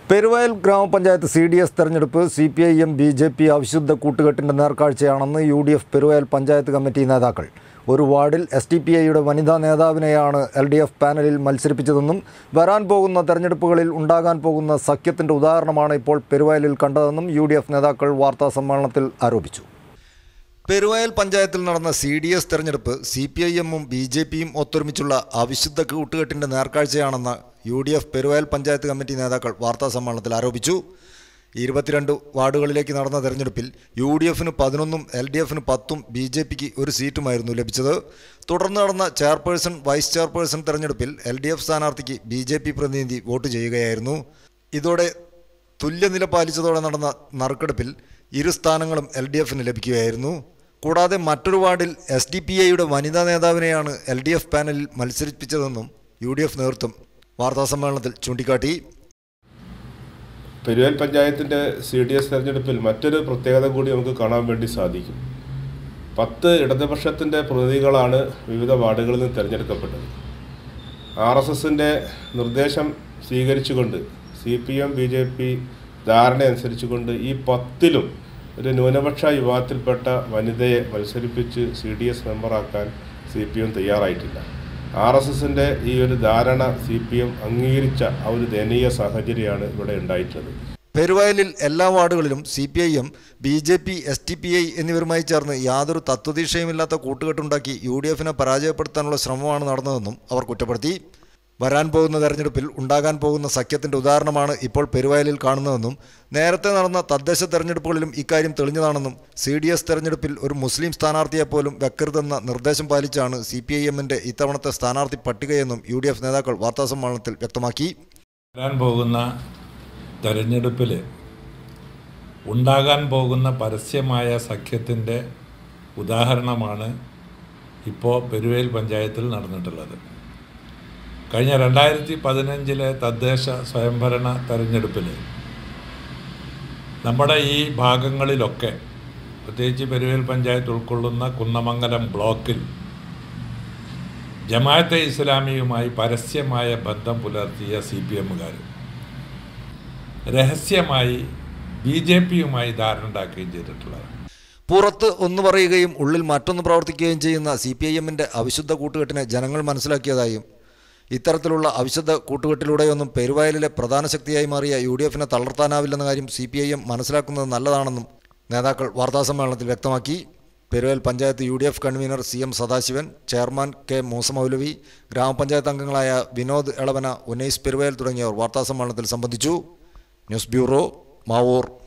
പെരുവയൽ ഗ്രാമപഞ്ചായത്ത് C D S തെരഞ്ഞെടുപ്പ് C P I M B J P അവിശുദ്ധ കൂട്ടുകെട്ടിൻ്റെ നേർക്കാഴ്ചയാണെന്ന് U D F Peruvayal panchayat committee നേതാക്കൾ ഒരു വാർഡിൽ എസ് ടി പി ഐയുടെ വനിതാ നേതാവിനെയാണ് എൽ ഡി എഫ് പാനലിൽ മത്സരിപ്പിച്ചതെന്നും വരാൻ പോകുന്ന തെരഞ്ഞെടുപ്പുകളിൽ ഉണ്ടാകാൻ പോകുന്ന സഖ്യത്തിൻ്റെ ഉദാഹരണമാണ് ഇപ്പോൾ പെരുവയലിൽ കണ്ടതെന്നും യു ഡി എഫ് നേതാക്കൾ വാർത്താ സമ്മേളനത്തിൽ ആരോപിച്ചു പെരുവയൽ പഞ്ചായത്തിൽ നടന്ന സി ഡി എസ് തെരഞ്ഞെടുപ്പ് സി പി ഐ എമ്മും ബി ജെ പിയും ഒത്തൊരുമിച്ചുള്ള അവിശുദ്ധ കൂട്ടുകെട്ടിന്റെ നേർക്കാഴ്ചയാണെന്ന് U D F Peruvayal panchayat committee നേതാക്കൾ വാർത്താ സമ്മേളനത്തിൽ ആരോപിച്ചു ഇരുപത്തിരണ്ട് വാർഡുകളിലേക്ക് നടന്ന തെരഞ്ഞെടുപ്പിൽ യു ഡി എഫിന് പതിനൊന്നും എൽ ഡി എഫിന് പത്തും ബി ജെ പിക്ക് ഒരു സീറ്റുമായിരുന്നു ലഭിച്ചത് തുടർന്ന് നടന്ന ചെയർപേഴ്സൺ വൈസ് ചെയർപേഴ്സൺ തെരഞ്ഞെടുപ്പിൽ എൽ ഡി എഫ് സ്ഥാനാർത്ഥിക്ക് ബി ജെ പി പ്രതിനിധി വോട്ട് ചെയ്യുകയായിരുന്നു ഇതോടെ തുല്യനില പാലിച്ചതോടെ നടന്ന നറുക്കെടുപ്പിൽ ഇരു സ്ഥാനങ്ങളും എൽ ഡി എഫിന് ലഭിക്കുകയായിരുന്നു കൂടാതെ മറ്റൊരു വാർഡിൽ എസ് ഡി പി ഐയുടെ വനിതാ നേതാവിനെയാണ് എൽ ഡി എഫ് പാനലിൽ മത്സരിപ്പിച്ചതെന്നും യു ഡി എഫ് നേതൃത്വം വാർത്താസമ്മേളനത്തിൽ ചൂണ്ടിക്കാട്ടി പെരുവയൽ പഞ്ചായത്തിൻ്റെ സി ഡി എസ് തെരഞ്ഞെടുപ്പിൽ മറ്റൊരു പ്രത്യേകത കൂടി നമുക്ക് കാണാൻ വേണ്ടി സാധിക്കും പത്ത് ഇടതുപക്ഷത്തിൻ്റെ പ്രതിനിധികളാണ് വിവിധ വാർഡുകളിൽ നിന്ന് തിരഞ്ഞെടുക്കപ്പെട്ടത് ആർ എസ് എസിൻ്റെ നിർദ്ദേശം സ്വീകരിച്ചുകൊണ്ട് C P M B J P ധാരണ അനുസരിച്ചുകൊണ്ട് ഈ പത്തിലും ഒരു ന്യൂനപക്ഷ വിഭാഗത്തിൽപ്പെട്ട വനിതയെ മത്സരിപ്പിച്ച് സി ഡി എസ് മെമ്പറാക്കാൻ സി പി എം തയ്യാറായിട്ടില്ല ആർ എസ് എസിൻ്റെ ഈ ഒരു ധാരണ സി പി എം അംഗീകരിച്ച ആ ഒരു ദയനീയ സാഹചര്യമാണ് ഇവിടെ ഉണ്ടായിട്ടുള്ളത് പെരുവയലിൽ എല്ലാ വാർഡുകളിലും C P I M B J P S D P I എന്നിവരുമായി ചേർന്ന് യാതൊരു തത്വദീക്ഷയുമില്ലാത്ത കൂട്ടുകെട്ടുണ്ടാക്കി യു ഡി എഫിനെ പരാജയപ്പെടുത്താനുള്ള ശ്രമമാണ് നടന്നതെന്നും അവർ കുറ്റപ്പെടുത്തി വരാൻ പോകുന്ന തെരഞ്ഞെടുപ്പിൽ ഉണ്ടാകാൻ പോകുന്ന സഖ്യത്തിന്റെ ഉദാഹരണമാണ് ഇപ്പോൾ പെരുവയലിൽ കാണുന്നതെന്നും നേരത്തെ നടന്ന തദ്ദേശ തെരഞ്ഞെടുപ്പുകളിലും ഇക്കാര്യം തെളിഞ്ഞതാണെന്നും സി ഡി എസ് തെരഞ്ഞെടുപ്പിൽ ഒരു മുസ്ലിം സ്ഥാനാർത്ഥിയെ പോലും വെക്കരുതെന്ന നിർദ്ദേശം പാലിച്ചാണ് സി പി ഐ എമ്മിന്റെ ഇത്തവണത്തെ സ്ഥാനാർത്ഥി പട്ടികയെന്നും യു ഡി എഫ് നേതാക്കൾ വാർത്താസമ്മേളനത്തിൽ വ്യക്തമാക്കി വരാൻ പോകുന്ന തെരഞ്ഞെടുപ്പിൽ ഉണ്ടാകാൻ പോകുന്ന പരസ്യമായ സഖ്യത്തിൻ്റെ ഉദാഹരണമാണ് ഇപ്പോൾ പെരുവേൽ പഞ്ചായത്തിൽ നടന്നിട്ടുള്ളത് കഴിഞ്ഞ രണ്ടായിരത്തി പതിനഞ്ചിലെ തദ്ദേശ സ്വയംഭരണ തെരഞ്ഞെടുപ്പിൽ നമ്മുടെ ഈ ഭാഗങ്ങളിലൊക്കെ പ്രത്യേകിച്ച് പെരുവേൽ പഞ്ചായത്ത് ഉൾക്കൊള്ളുന്ന കുന്നമംഗലം ബ്ലോക്കിൽ ജമാഅത്തെ ഇസ്ലാമിയുമായി പരസ്യമായ ബന്ധം പുലർത്തിയ സി പി എമ്മുകാർ രഹസ്യമായി ബി ജെ പിയുമായി ധാരണ ഉണ്ടാക്കുകയും ചെയ്തിട്ടുള്ളത് പുറത്ത് ഒന്ന് പറയുകയും ഉള്ളിൽ മറ്റൊന്ന് പ്രവർത്തിക്കുകയും ചെയ്യുന്ന സി പി ഐ എമ്മിൻ്റെ അവിശുദ്ധ കൂട്ടുകെട്ടിനെ ജനങ്ങൾ മനസ്സിലാക്കിയതായും ഇത്തരത്തിലുള്ള അവിശുദ്ധ കൂട്ടുകെട്ടിലൂടെയൊന്നും പെരുവയലിലെ പ്രധാന ശക്തിയായി മാറിയ യു ഡി എഫിനെ തളർത്താനാവില്ലെന്ന കാര്യം സി പി ഐ എം മനസ്സിലാക്കുന്നത് നല്ലതാണെന്നും നേതാക്കൾ വാർത്താസമ്മേളനത്തിൽ വ്യക്തമാക്കി Peruvayal panchayat U D F convener C M Sadasivan chairman K Moosa Moulavi ഗ്രാമപഞ്ചായത്ത് അംഗങ്ങളായ വിനോദ് എളവന ഉനൈസ് പെരുവയൽ തുടങ്ങിയവർ വാർത്താസമ്മേളനത്തിൽ സംബന്ധിച്ചു ന്യൂസ് ബ്യൂറോ മാവൂർ